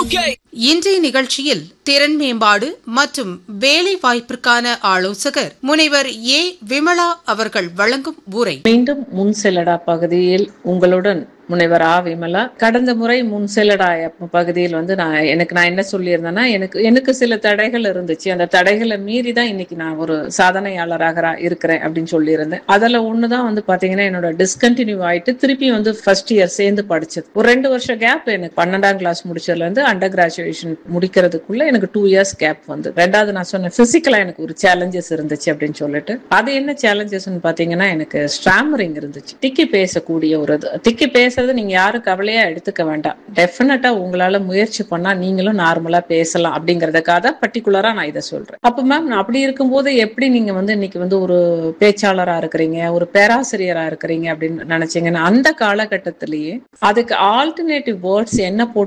Okay. இன்றைய நிகழ்ச்சியில் திறன் மேம்பாடு மற்றும் வேலை வாய்ப்பிற்கான ஆலோசகர் முனைவர் ஏ விமலா அவர்கள் வழங்கும் உரை மீண்டும் முன் செல்லடா பகுதியில் உங்களுடன் முனைவர் ஆ விமலா கடந்த முறை முன் செல்லடா பகுதியில் வந்து நான் எனக்கு நான் என்ன சொல்லியிருந்தேன்னா எனக்கு எனக்கு சில தடைகள் இருந்துச்சு அந்த தடைகளை மீறி தான் இன்னைக்கு நான் ஒரு சாதனையாளராக ரா- இருக்கிறேன் அப்படின்னு சொல்லியிருந்தேன் அதுல ஒண்ணுதான் வந்து பாத்தீங்கன்னா என்னோட டிஸ்கண்டினியூ ஆயிட்டு திருப்பி வந்து ஃபர்ஸ்ட் இயர் சேர்ந்து படிச்சது ஒரு ரெண்டு வருஷம் கேப் எனக்கு பன்னெண்டாம் கிளாஸ் முடிச்சதுல இருந்து அண்டர் கிராஜுவேஷன் முடிக்கிறதுக்குள்ள எனக்கு டூ இயர்ஸ் கேப் வந்து ரெண்டாவது நான் சொன்னேன் பிசிக்கலா எனக்கு ஒரு சேலஞ்சஸ் இருந்துச்சு அப்படின்னு சொல்லிட்டு அது என்ன சேலஞ்சஸ்ன்னு பாத்தீங்கன்னா எனக்கு ஸ்டாமரிங் இருந்துச்சு திக்கி பேசக்கூடிய ஒரு இது திக்கி பேசுறது நீங்க யாரும் கவலையா எடுத்துக்க வேண்டாம் டெஃபினட்டா உங்களால முயற்சி பண்ணா நீங்களும் நார்மலா பேசலாம் அப்படிங்கறதுக்காக தான் பர்டிகுலரா நான் இதை சொல்றேன் அப்ப மேம் அப்படி இருக்கும்போது எப்படி நீங்க வந்து இன்னைக்கு வந்து ஒரு பேச்சாளரா இருக்கிறீங்க ஒரு பேராசிரியரா இருக்கிறீங்க அப்படின்னு நினைச்சீங்கன்னா அந்த காலகட்டத்திலேயே அதுக்கு ஆல்டர்னேட்டிவ் வேர்ட்ஸ் என்ன போட்டு